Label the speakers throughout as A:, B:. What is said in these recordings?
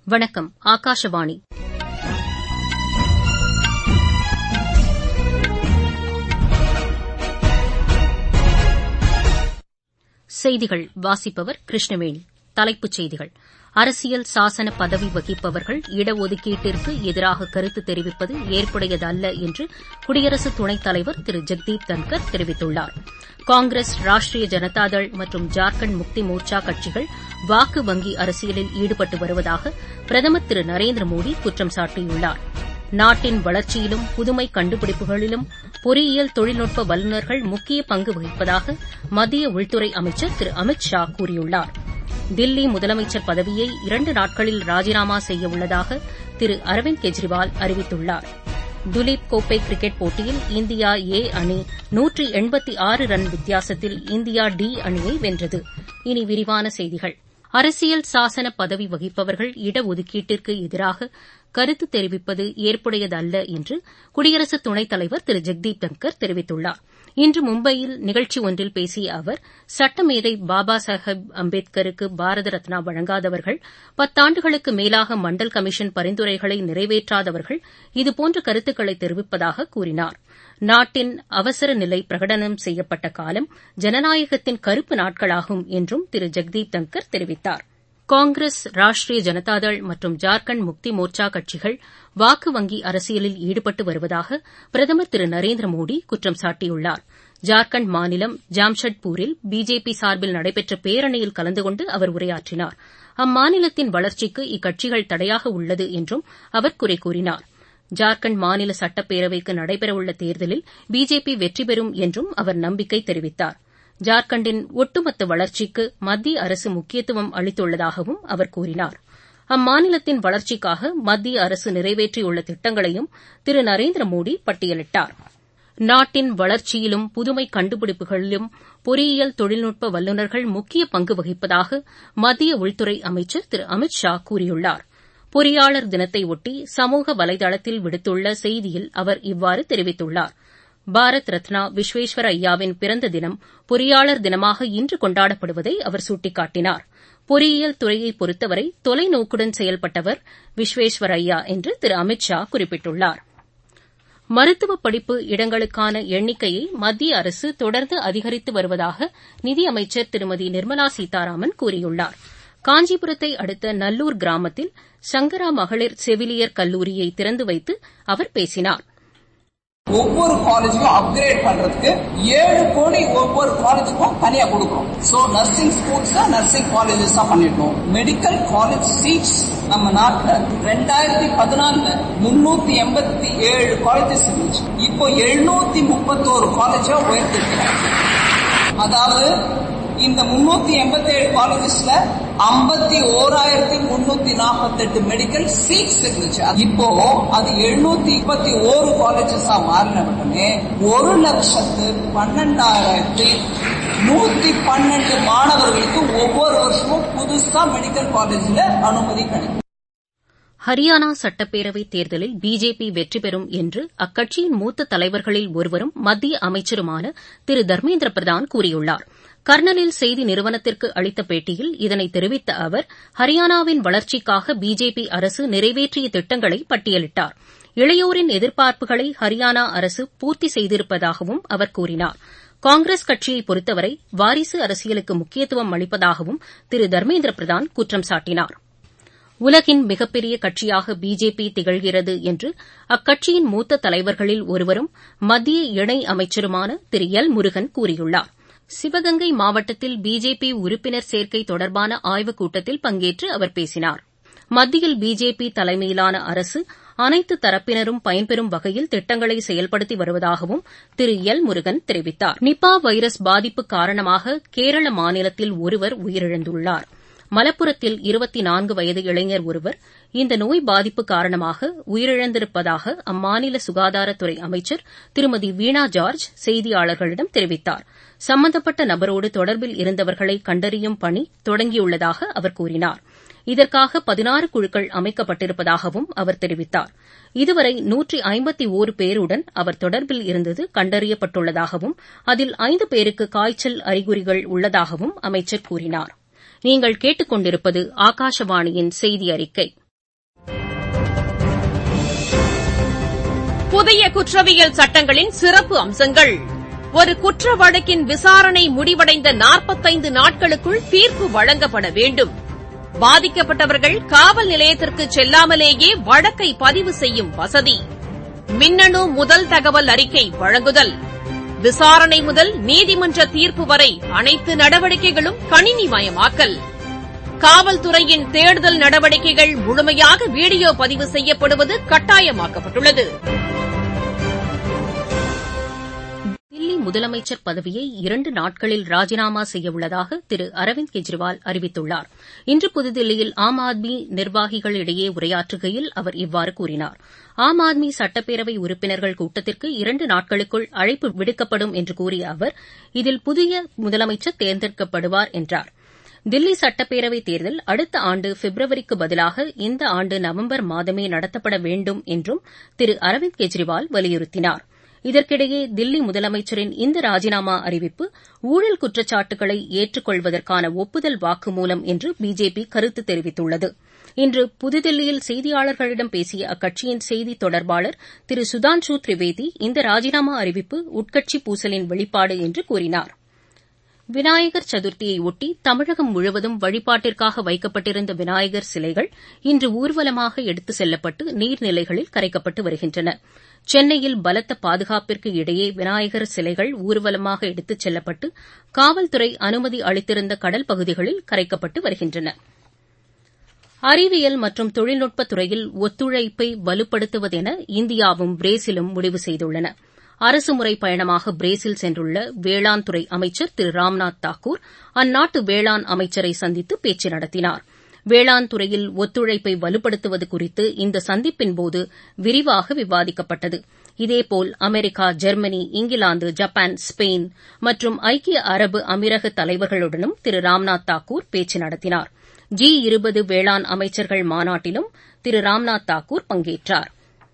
A: வணக்கம் ஆகாஷவாணி செய்திகள் வாசிப்பவர் கிருஷ்ணவேணி தலைப்புச் செய்திகள் அரசியல் சாசன பதவி வகிப்பவர்கள் இடஒதுக்கீட்டிற்கு எதிராக கருத்து தெரிவிப்பது ஏற்புடையதல்ல என்று குடியரசு துணைத் தலைவர் திரு ஜெக்தீப் தன்கர் தெரிவித்துள்ளார் காங்கிரஸ் ராஷ்டிரிய ஜனதாதள் மற்றும் ஜார்க்கண்ட் முக்தி மோர்ச்சா கட்சிகள் வாக்கு வங்கி அரசியலில் ஈடுபட்டு வருவதாக பிரதமர் திரு நரேந்திர மோடி குற்றம் சாட்டியுள்ளார் நாட்டின் வளர்ச்சியிலும் புதுமை கண்டுபிடிப்புகளிலும் பொறியியல் தொழில்நுட்ப வல்லுநர்கள் முக்கிய பங்கு வகிப்பதாக மத்திய உள்துறை அமைச்சர் திரு அமித் ஷா கூறியுள்ளார் தில்லி முதலமைச்சர் பதவியை இரண்டு நாட்களில் ராஜினாமா செய்யவுள்ளதாக திரு அரவிந்த் கெஜ்ரிவால் அறிவித்துள்ளார் துலீப் கோப்பை கிரிக்கெட் போட்டியில் இந்தியா ஏ அணி நூற்றி எண்பத்தி ஆறு ரன் வித்தியாசத்தில் இந்தியா டி அணியை வென்றது இனி விரிவான செய்திகள் அரசியல் சாசன பதவி வகிப்பவர்கள் இடஒதுக்கீட்டிற்கு எதிராக கருத்து தெரிவிப்பது ஏற்புடையதல்ல என்று குடியரசு துணைத் தலைவர் திரு ஜெக்தீப் தன்கர் தெரிவித்துள்ளார் இன்று மும்பையில் நிகழ்ச்சி ஒன்றில் பேசிய அவர் சட்டமேதை பாபா சாஹேப் அம்பேத்கருக்கு பாரத ரத்னா வழங்காதவர்கள் பத்தாண்டுகளுக்கு மேலாக மண்டல் கமிஷன் பரிந்துரைகளை நிறைவேற்றாதவர்கள் இதுபோன்ற கருத்துக்களை தெரிவிப்பதாக கூறினார் நாட்டின் அவசர நிலை பிரகடனம் செய்யப்பட்ட காலம் ஜனநாயகத்தின் கருப்பு நாட்களாகும் என்றும் திரு ஜெக்தீப் தன்கர் தெரிவித்தார் காங்கிரஸ் ராஷ்டிரிய ஜனதாதள் மற்றும் ஜார்க்கண்ட் முக்தி மோர்ச்சா கட்சிகள் வாக்கு வங்கி அரசியலில் ஈடுபட்டு வருவதாக பிரதமர் திரு நரேந்திர மோடி குற்றம் சாட்டியுள்ளார் ஜார்க்கண்ட் மாநிலம் ஜாம்ஷெட்பூரில் பிஜேபி சார்பில் நடைபெற்ற பேரணியில் கலந்து கொண்டு அவர் உரையாற்றினார் அம்மாநிலத்தின் வளர்ச்சிக்கு இக்கட்சிகள் தடையாக உள்ளது என்றும் அவர் குறை கூறினார் ஜார்க்கண்ட் மாநில சட்டப்பேரவைக்கு நடைபெறவுள்ள தேர்தலில் பிஜேபி வெற்றி பெறும் என்றும் அவர் நம்பிக்கை தெரிவித்தார் ஜார்க்கண்டின் ஒட்டுமொத்த வளர்ச்சிக்கு மத்திய அரசு முக்கியத்துவம் அளித்துள்ளதாகவும் அவர் கூறினார் அம்மாநிலத்தின் வளர்ச்சிக்காக மத்திய அரசு நிறைவேற்றியுள்ள திட்டங்களையும் திரு நரேந்திர மோடி பட்டியலிட்டார் நாட்டின் வளர்ச்சியிலும் புதுமை கண்டுபிடிப்புகளிலும் பொறியியல் தொழில்நுட்ப வல்லுநர்கள் முக்கிய பங்கு வகிப்பதாக மத்திய உள்துறை அமைச்சர் திரு அமித் ஷா கூறியுள்ளார் பொறியாளர் தினத்தையொட்டி சமூக வலைதளத்தில் விடுத்துள்ள செய்தியில் அவர் இவ்வாறு தெரிவித்துள்ளார் பாரத் ரத்னா விஸ்வேஸ்வர ஐயாவின் பிறந்த தினம் பொறியாளர் தினமாக இன்று கொண்டாடப்படுவதை அவர் சுட்டிக்காட்டினார் பொறியியல் துறையை பொறுத்தவரை தொலைநோக்குடன் செயல்பட்டவர் விஸ்வேஸ்வர ஐயா என்று திரு அமித் ஷா குறிப்பிட்டுள்ளார் மருத்துவ படிப்பு இடங்களுக்கான எண்ணிக்கையை மத்திய அரசு தொடர்ந்து அதிகரித்து வருவதாக நிதியமைச்சர் திருமதி நிர்மலா சீதாராமன் கூறியுள்ளார் காஞ்சிபுரத்தை அடுத்த நல்லூர் கிராமத்தில் சங்கரா மகளிர் செவிலியர் கல்லூரியை திறந்து வைத்து அவர் பேசினார்
B: ஒவ்வொரு காலேஜுக்கும் அப்கிரேட் பண்றதுக்கு ஏழு கோடி ஒவ்வொரு காலேஜுக்கும் தனியா கொடுக்குறோம் so nursing schools nursing colleges தான் பண்ணிட்டோம் மெடிக்கல் காலேஜ் சீட்ஸ் நம்ம நாட்டுல ரெண்டாயிரத்தி பதினாலுல முன்னூத்தி எண்பத்தி ஏழு காலேஜஸ் இருந்துச்சு இப்போ எழுநூத்தி முப்பத்தோரு காலேஜா உயர்த்திருக்கிறாங்க அதாவது இந்த முன்னூத்தி எண்பத்தி ஏழு காலேஜஸ்ல ஐம்பத்தி ஓராயிரத்தி முன்னூத்தி நாற்பத்தி எட்டு மெடிக்கல் சீட்ஸ் இருந்துச்சு இப்போ அது எழுநூத்தி முப்பத்தி ஓரு காலேஜஸா மாறின உடனே ஒரு லட்சத்து பன்னெண்டாயிரத்தி நூத்தி பன்னெண்டு மாணவர்களுக்கு ஒவ்வொரு வருஷமும் புதுசா மெடிக்கல் காலேஜ்ல அனுமதி கிடைக்கும்
A: ஹரியானா சட்டப்பேரவைத் தேர்தலில் பிஜேபி வெற்றி பெறும் என்று அக்கட்சியின் மூத்த தலைவர்களில் ஒருவரும் மத்திய அமைச்சருமான திரு தர்மேந்திர பிரதான் கூறியுள்ளார் கர்னலில் செய்தி நிறுவனத்திற்கு அளித்த பேட்டியில் இதனை தெரிவித்த அவர் ஹரியானாவின் வளர்ச்சிக்காக பிஜேபி அரசு நிறைவேற்றிய திட்டங்களை பட்டியலிட்டார் இளையோரின் எதிர்பார்ப்புகளை ஹரியானா அரசு பூர்த்தி செய்திருப்பதாகவும் அவர் கூறினார் காங்கிரஸ் கட்சியை பொறுத்தவரை வாரிசு அரசியலுக்கு முக்கியத்துவம் அளிப்பதாகவும் திரு தர்மேந்திர பிரதான் குற்றம் சாட்டினார் உலகின் மிகப்பெரிய கட்சியாக பிஜேபி திகழ்கிறது என்று அக்கட்சியின் மூத்த தலைவர்களில் ஒருவரும் மத்திய இணை அமைச்சருமான திரு எல் முருகன் கூறியுள்ளார் சிவகங்கை மாவட்டத்தில் பிஜேபி உறுப்பினர் சேர்க்கை தொடர்பான ஆய்வுக் கூட்டத்தில் பங்கேற்று அவர் பேசினார் மத்தியில் பிஜேபி தலைமையிலான அரசு அனைத்து தரப்பினரும் பயன்பெறும் வகையில் திட்டங்களை செயல்படுத்தி வருவதாகவும் திரு எல் முருகன் தெரிவித்தார் நிபா வைரஸ் பாதிப்பு காரணமாக கேரள மாநிலத்தில் ஒருவர் உயிரிழந்துள்ளார் மலப்புரத்தில் இருபத்தி நான்கு வயது இளைஞர் ஒருவர் இந்த நோய் பாதிப்பு காரணமாக உயிரிழந்திருப்பதாக அம்மாநில சுகாதாரத்துறை அமைச்சர் திருமதி வீணா ஜார்ஜ் செய்தியாளர்களிடம் தெரிவித்தார் சம்பந்தப்பட்ட நபரோடு தொடர்பில் இருந்தவர்களை கண்டறியும் பணி தொடங்கியுள்ளதாக அவர் கூறினார் இதற்காக பதினாறு குழுக்கள் அமைக்கப்பட்டிருப்பதாகவும் அவர் தெரிவித்தார் இதுவரை நூற்றி ஐம்பத்தி ஓரு பேருடன் அவர் தொடர்பில் இருந்தது கண்டறியப்பட்டுள்ளதாகவும் அதில் ஐந்து பேருக்கு காய்ச்சல் அறிகுறிகள் உள்ளதாகவும் அமைச்சர் கூறினார் நீங்கள் கேட்டுக் கொண்டிருப்பது ஆகாஷவாணியின் செய்தி அறிக்கை
C: புதிய குற்றவியல் சட்டங்களின் சிறப்பு அம்சங்கள் ஒரு குற்ற வழக்கின் விசாரணை முடிவடைந்த நாற்பத்தைந்து நாட்களுக்குள் தீர்ப்பு வழங்கப்பட வேண்டும் பாதிக்கப்பட்டவர்கள் காவல் நிலையத்திற்கு செல்லாமலேயே வழக்கை பதிவு செய்யும் வசதி மின்னணு முதல் தகவல் அறிக்கை வழங்குதல் விசாரணை முதல் நீதிமன்ற தீர்ப்பு வரை அனைத்து நடவடிக்கைகளும் கணினிமயமாக்கல் காவல்துறையின் தேடுதல் நடவடிக்கைகள் முழுமையாக வீடியோ பதிவு செய்யப்படுவது கட்டாயமாக்கப்பட்டுள்ளது
A: தில்லி முதலமைச்சர் பதவியை இரண்டு நாட்களில் ராஜினாமா செய்யவுள்ளதாக திரு அரவிந்த் கெஜ்ரிவால் அறிவித்துள்ளார் இன்று புதுதில்லியில் ஆம் ஆத்மி நிர்வாகிகளிடையே உரையாற்றுகையில் அவர் இவ்வாறு கூறினார் ஆம் ஆத்மி சட்டப்பேரவை உறுப்பினர்கள் கூட்டத்திற்கு இரண்டு நாட்களுக்குள் அழைப்பு விடுக்கப்படும் என்று கூறிய அவர் இதில் புதிய முதலமைச்சர் தேர்ந்தெடுக்கப்படுவார் என்றார் தில்லி சட்டப்பேரவைத் தேர்தல் அடுத்த ஆண்டு பிப்ரவரிக்கு பதிலாக இந்த ஆண்டு நவம்பர் மாதமே நடத்தப்பட வேண்டும் என்றும் திரு அரவிந்த் கெஜ்ரிவால் வலியுறுத்தினார் இதற்கிடையே தில்லி முதலமைச்சரின் இந்த ராஜினாமா அறிவிப்பு ஊழல் குற்றச்சாட்டுகளை ஏற்றுக்கொள்வதற்கான ஒப்புதல் வாக்குமூலம் என்று பிஜேபி கருத்து தெரிவித்துள்ளது இன்று புதுதில்லியில் செய்தியாளர்களிடம் பேசிய அக்கட்சியின் செய்தி தொடர்பாளர் திரு சுதான்ஷு திரிவேதி இந்த ராஜினாமா அறிவிப்பு உட்கட்சி பூசலின் வெளிப்பாடு என்று கூறினார் விநாயகர் சதுர்த்தியையொட்டி தமிழகம் முழுவதும் வழிபாட்டிற்காக வைக்கப்பட்டிருந்த விநாயகர் சிலைகள் இன்று ஊர்வலமாக எடுத்துச் செல்லப்பட்டு நீர்நிலைகளில் கரைக்கப்பட்டு வருகின்றன சென்னையில் பலத்த பாதுகாப்பிற்கு இடையே விநாயகர் சிலைகள் ஊர்வலமாக எடுத்துச் செல்லப்பட்டு காவல்துறை அனுமதி அளித்திருந்த கடல் பகுதிகளில் கரைக்கப்பட்டு வருகின்றன அறிவியல் மற்றும் தொழில்நுட்பத் துறையில் ஒத்துழைப்பை வலுப்படுத்துவதென இந்தியாவும் பிரேசிலும் முடிவு செய்துள்ளன அரசுமுறை பயணமாக பிரேசில் சென்றுள்ள வேளாண் துறை அமைச்சர் திரு ராம்நாத் தாக்கூர் அந்நாட்டு வேளாண் அமைச்சரை சந்தித்து பேச்சு நடத்தினார் வேளாண் துறையில் ஒத்துழைப்பை வலுப்படுத்துவது குறித்து இந்த சந்திப்பின்போது விரிவாக விவாதிக்கப்பட்டது இதேபோல் அமெரிக்கா ஜெர்மனி இங்கிலாந்து ஜப்பான் ஸ்பெயின் மற்றும் ஐக்கிய அரபு அமீரக தலைவர்களுடனும் திரு ராம்நாத் தாக்கூர் பேச்சு நடத்தினார் ஜி இருபது வேளாண் அமைச்சர்கள் மாநாட்டிலும் திரு ராம்நாத் தாக்கூர் பங்கேற்றார்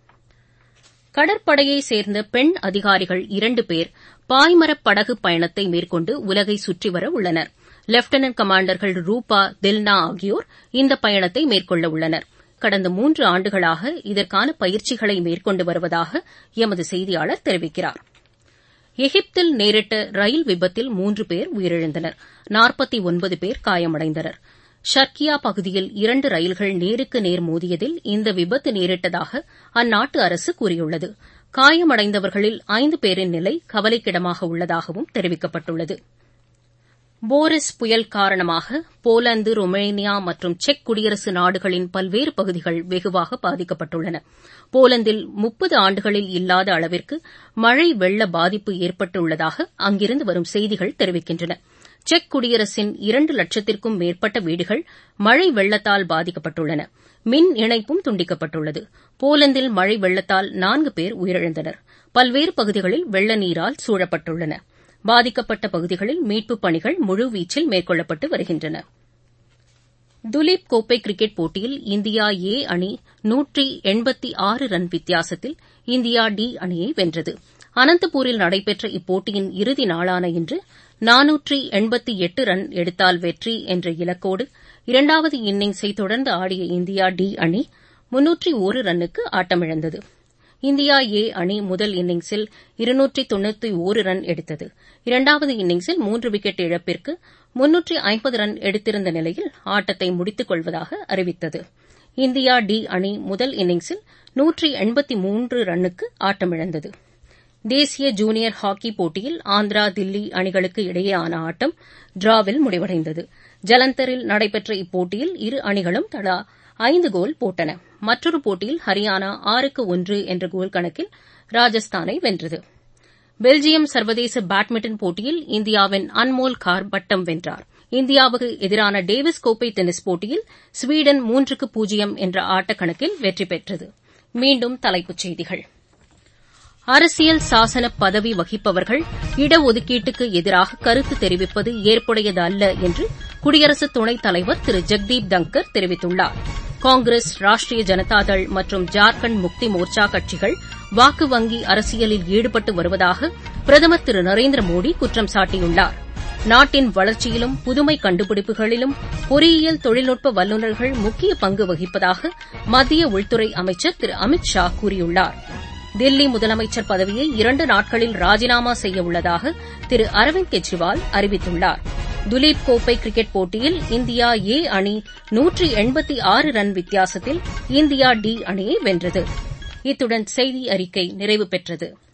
A: கடற்படையைச் சேர்ந்த பெண் அதிகாரிகள் இரண்டு பேர் பாய்மரப் படகு பயணத்தை மேற்கொண்டு உலகை சுற்றிவர உள்ளனர் லெப்டினன்ட் கமாண்டர்கள் ரூபா தில்னா ஆகியோர் இந்த பயணத்தை மேற்கொள்ள உள்ளனர் கடந்த மூன்று ஆண்டுகளாக இதற்கான பயிற்சிகளை மேற்கொண்டு வருவதாக எமது செய்தியாளர் தெரிவிக்கிறார் எகிப்தில் நேரிட்ட ரயில் விபத்தில் மூன்று பேர் உயிரிழந்தனர் நாற்பத்தி ஒன்பது பேர் காயமடைந்தனர் ஷர்கியா பகுதியில் இரண்டு ரயில்கள் நேருக்கு நேர் மோதியதில் இந்த விபத்து நேரிட்டதாக அந்நாட்டு அரசு கூறியுள்ளது காயமடைந்தவர்களில் ஐந்து பேரின் நிலை கவலைக்கிடமாக உள்ளதாகவும் தெரிவிக்கப்பட்டுள்ளது போரிஸ் புயல் காரணமாக போலந்து ரொமேனியா மற்றும் செக் குடியரசு நாடுகளின் பல்வேறு பகுதிகள் வெகுவாக பாதிக்கப்பட்டுள்ளன போலந்தில் முப்பது ஆண்டுகளில் இல்லாத அளவிற்கு மழை வெள்ள பாதிப்பு ஏற்பட்டுள்ளதாக அங்கிருந்து வரும் செய்திகள் தெரிவிக்கின்றன செக் குடியரசின் இரண்டு லட்சத்திற்கும் மேற்பட்ட வீடுகள் மழை வெள்ளத்தால் பாதிக்கப்பட்டுள்ளன மின் இணைப்பும் துண்டிக்கப்பட்டுள்ளது போலந்தில் மழை வெள்ளத்தால் நான்கு பேர் உயிரிழந்தனர் பல்வேறு பகுதிகளில் வெள்ள நீரால் சூழப்பட்டுள்ளன பாதிக்கப்பட்ட பகுதிகளில் மீட்புப் பணிகள் முழுவீச்சில் மேற்கொள்ளப்பட்டு வருகின்றன துலீப் கோப்பை கிரிக்கெட் போட்டியில் இந்தியா ஏ அணி நூற்றி எண்பத்தி ஆறு ரன் வித்தியாசத்தில் இந்தியா டி அணியை வென்றது அனந்தபூரில் நடைபெற்ற இப்போட்டியின் இறுதி நாளான இன்று நானூற்றி எண்பத்தி எட்டு ரன் எடுத்தால் வெற்றி என்ற இலக்கோடு இரண்டாவது இன்னிங்ஸை தொடர்ந்து ஆடிய இந்தியா டி அணி முன்னூற்றி ஒரு ரன்னுக்கு ஆட்டமிழந்தது இந்தியா ஏ அணி முதல் இன்னிங்ஸில் இருநூற்றி தொண்ணூற்றி ஒரு ரன் எடுத்தது இரண்டாவது இன்னிங்ஸில் மூன்று விக்கெட் இழப்பிற்கு முன்னூற்றி ஐம்பது ரன் எடுத்திருந்த நிலையில் ஆட்டத்தை முடித்துக் கொள்வதாக அறிவித்தது இந்தியா டி அணி முதல் இன்னிங்ஸில் நூற்றி எண்பத்தி மூன்று ரன்னுக்கு ஆட்டமிழந்தது தேசிய ஜூனியர் ஹாக்கி போட்டியில் ஆந்திரா தில்லி அணிகளுக்கு இடையேயான ஆட்டம் டிராவில் முடிவடைந்தது ஜலந்தரில் நடைபெற்ற இப்போட்டியில் இரு அணிகளும் தலா ஐந்து கோல் போட்டன மற்றொரு போட்டியில் ஹரியானா ஆறுக்கு ஒன்று என்ற கோல் கணக்கில் ராஜஸ்தானை வென்றது பெல்ஜியம் சர்வதேச பேட்மிண்டன் போட்டியில் இந்தியாவின் அன்மோல் கார் பட்டம் வென்றார் இந்தியாவுக்கு எதிரான டேவிஸ் கோப்பை டென்னிஸ் போட்டியில் ஸ்வீடன் மூன்றுக்கு பூஜ்ஜியம் என்ற ஆட்டக்கணக்கில் வெற்றி பெற்றது மீண்டும் தலைப்புச் செய்திகள் அரசியல் சாசன பதவி வகிப்பவர்கள் இடஒதுக்கீட்டுக்கு எதிராக கருத்து தெரிவிப்பது ஏற்புடையது அல்ல என்று குடியரசு துணைத் தலைவர் திரு ஜெக்தீப் தங்கர் தெரிவித்துள்ளார் காங்கிரஸ் ராஷ்டிரிய ஜனதாதள் மற்றும் ஜார்க்கண்ட் முக்தி மோர்ச்சா கட்சிகள் வாக்கு வங்கி அரசியலில் ஈடுபட்டு வருவதாக பிரதமர் திரு நரேந்திர மோடி குற்றம் சாட்டியுள்ளார் நாட்டின் வளர்ச்சியிலும் புதுமை கண்டுபிடிப்புகளிலும் பொறியியல் தொழில்நுட்ப வல்லுநர்கள் முக்கிய பங்கு வகிப்பதாக மத்திய உள்துறை அமைச்சர் திரு அமித் ஷா கூறியுள்ளார் தில்லி முதலமைச்சர் பதவியை இரண்டு நாட்களில் ராஜினாமா செய்ய உள்ளதாக திரு அரவிந்த் கெஜ்ரிவால் அறிவித்துள்ளார் துலீப் கோப்பை கிரிக்கெட் போட்டியில் இந்தியா ஏ அணி நூற்றி எண்பத்தி ஆறு ரன் வித்தியாசத்தில் இந்தியா டி அணியை வென்றது இத்துடன் செய்தி அறிக்கை நிறைவு பெற்றது